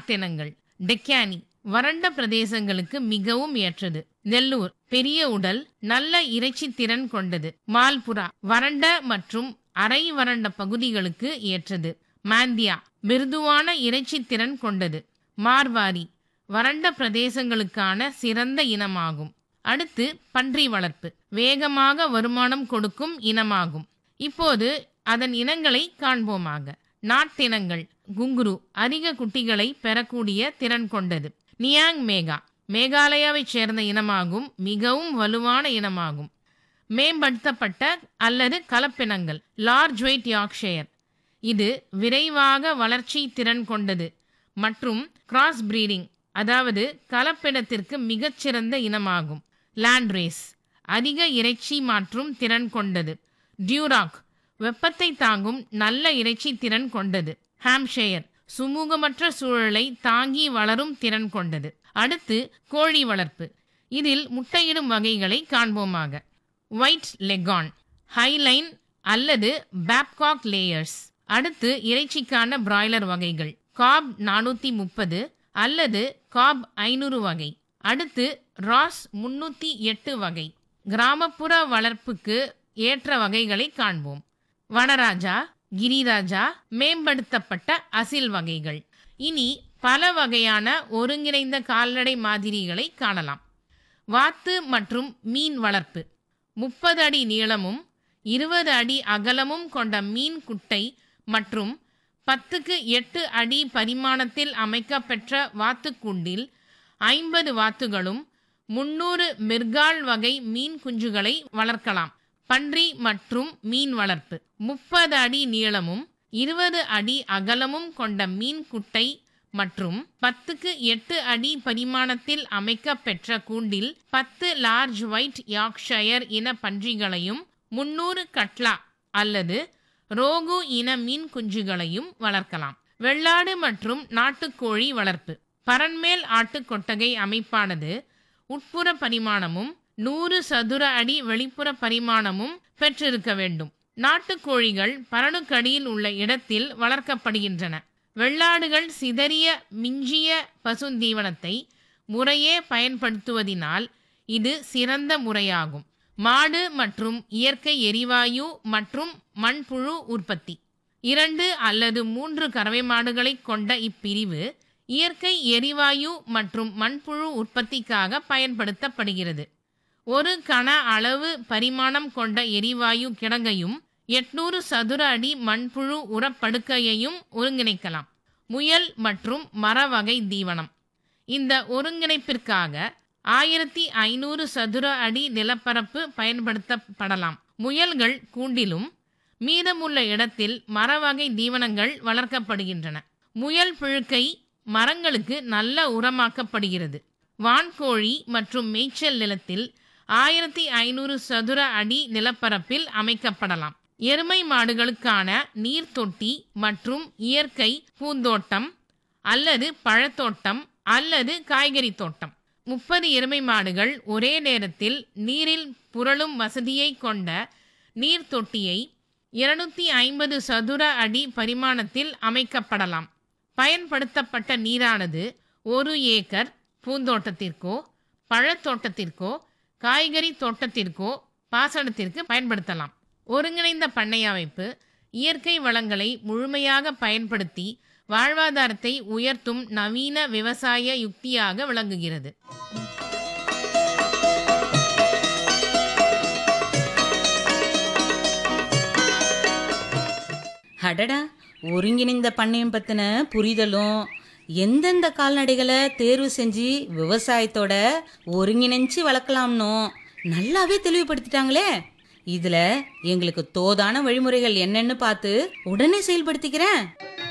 நாட்டினங்கள் டெக்கானி வறண்ட பிரதேசங்களுக்கு மிகவும் ஏற்றது நெல்லூர் பெரிய உடல் நல்ல இறைச்சி திறன் கொண்டது மால்புரா வறண்ட மற்றும் அரை வறண்ட பகுதிகளுக்கு ஏற்றது மாந்தியா மிருதுவான இறைச்சி திறன் கொண்டது மார்வாரி வறண்ட பிரதேசங்களுக்கான சிறந்த இனமாகும் அடுத்து பன்றி வளர்ப்பு வேகமாக வருமானம் கொடுக்கும் இனமாகும் இப்போது அதன் இனங்களை காண்போமாக நாட்டினங்கள் குங்குரு அதிக குட்டிகளை பெறக்கூடிய திறன் கொண்டது நியாங் மேகா மேகாலயாவைச் சேர்ந்த இனமாகும் மிகவும் வலுவான இனமாகும் மேம்படுத்தப்பட்ட அல்லது கலப்பினங்கள் லார்ஜ் வெயிட் யார்க்ஷயர் இது விரைவாக வளர்ச்சி திறன் கொண்டது மற்றும் கிராஸ் பிரீடிங் அதாவது கலப்பினத்திற்கு மிகச்சிறந்த இனமாகும் லேண்ட்ரேஸ் அதிக இறைச்சி மாற்றும் திறன் கொண்டது டியூராக் வெப்பத்தை தாங்கும் நல்ல இறைச்சி திறன் கொண்டது ஹாம்ஷெயர் சுமூகமற்ற சூழலை தாங்கி வளரும் திறன் கொண்டது அடுத்து கோழி வளர்ப்பு இதில் முட்டையிடும் வகைகளை காண்போமாக ஒயிட் லெகான் ஹைலைன் அல்லது பேப்காக் லேயர்ஸ் அடுத்து இறைச்சிக்கான பிராய்லர் வகைகள் காப் நானூற்றி முப்பது அல்லது காப் ஐநூறு வகை அடுத்து ராஸ் முன்னூற்றி எட்டு வகை கிராமப்புற வளர்ப்புக்கு ஏற்ற வகைகளை காண்போம் வனராஜா கிரிராஜா மேம்படுத்தப்பட்ட அசில் வகைகள் இனி பல வகையான ஒருங்கிணைந்த கால்நடை மாதிரிகளை காணலாம் வாத்து மற்றும் மீன் வளர்ப்பு முப்பது அடி நீளமும் இருபது அடி அகலமும் கொண்ட மீன் குட்டை மற்றும் பத்துக்கு எட்டு அடி பரிமாணத்தில் அமைக்கப்பெற்ற வாத்துக்கூண்டில் ஐம்பது வாத்துகளும் முன்னூறு மிர்கால் வகை மீன் குஞ்சுகளை வளர்க்கலாம் பன்றி மற்றும் மீன் வளர்ப்பு முப்பது அடி நீளமும் இருபது அடி அகலமும் கொண்ட மீன் குட்டை மற்றும் பத்துக்கு எட்டு அடி பரிமாணத்தில் அமைக்கப்பெற்ற கூண்டில் பத்து லார்ஜ் ஒயிட் யார்க்ஷயர் இன பன்றிகளையும் முன்னூறு கட்லா அல்லது ரோகு இன மீன் குஞ்சுகளையும் வளர்க்கலாம் வெள்ளாடு மற்றும் நாட்டுக்கோழி வளர்ப்பு பரன்மேல் ஆட்டு கொட்டகை அமைப்பானது உட்புற பரிமாணமும் நூறு சதுர அடி வெளிப்புற பரிமாணமும் பெற்றிருக்க வேண்டும் நாட்டுக்கோழிகள் பரணுக்கடியில் உள்ள இடத்தில் வளர்க்கப்படுகின்றன வெள்ளாடுகள் சிதறிய மிஞ்சிய பசுந்தீவனத்தை முறையே பயன்படுத்துவதினால் இது சிறந்த முறையாகும் மாடு மற்றும் இயற்கை எரிவாயு மற்றும் மண்புழு உற்பத்தி இரண்டு அல்லது மூன்று கறவை மாடுகளை கொண்ட இப்பிரிவு இயற்கை எரிவாயு மற்றும் மண்புழு உற்பத்திக்காக பயன்படுத்தப்படுகிறது ஒரு கன அளவு பரிமாணம் கொண்ட எரிவாயு கிடங்கையும் எட்நூறு சதுர அடி மண்புழு உரப்படுக்கையையும் ஒருங்கிணைக்கலாம் முயல் மற்றும் மரவகை தீவனம் இந்த ஒருங்கிணைப்பிற்காக ஆயிரத்தி ஐநூறு சதுர அடி நிலப்பரப்பு பயன்படுத்தப்படலாம் முயல்கள் கூண்டிலும் மீதமுள்ள இடத்தில் மரவகை தீவனங்கள் வளர்க்கப்படுகின்றன முயல் புழுக்கை மரங்களுக்கு நல்ல உரமாக்கப்படுகிறது வான்கோழி மற்றும் மேய்ச்சல் நிலத்தில் ஆயிரத்தி ஐநூறு சதுர அடி நிலப்பரப்பில் அமைக்கப்படலாம் எருமை மாடுகளுக்கான நீர் தொட்டி மற்றும் இயற்கை பூந்தோட்டம் அல்லது பழத்தோட்டம் அல்லது காய்கறி தோட்டம் முப்பது எருமை மாடுகள் ஒரே நேரத்தில் நீரில் புரளும் வசதியை கொண்ட நீர் தொட்டியை இருநூத்தி ஐம்பது சதுர அடி பரிமாணத்தில் அமைக்கப்படலாம் பயன்படுத்தப்பட்ட நீரானது ஒரு ஏக்கர் பூந்தோட்டத்திற்கோ பழத்தோட்டத்திற்கோ காய்கறி தோட்டத்திற்கோ பாசனத்திற்கு பயன்படுத்தலாம் ஒருங்கிணைந்த பண்ணை அமைப்பு இயற்கை வளங்களை முழுமையாக பயன்படுத்தி வாழ்வாதாரத்தை உயர்த்தும் நவீன விவசாய யுக்தியாக விளங்குகிறது அடடா ஒருங்கிணைந்த பண்ணையம் பத்தின புரிதலும் எந்தெந்த கால்நடைகளை தேர்வு செஞ்சு விவசாயத்தோட ஒருங்கிணைஞ்சு வளர்க்கலாம்னோ நல்லாவே தெளிவுபடுத்திட்டாங்களே இதுல எங்களுக்கு தோதான வழிமுறைகள் என்னன்னு பார்த்து உடனே செயல்படுத்திக்கிறேன்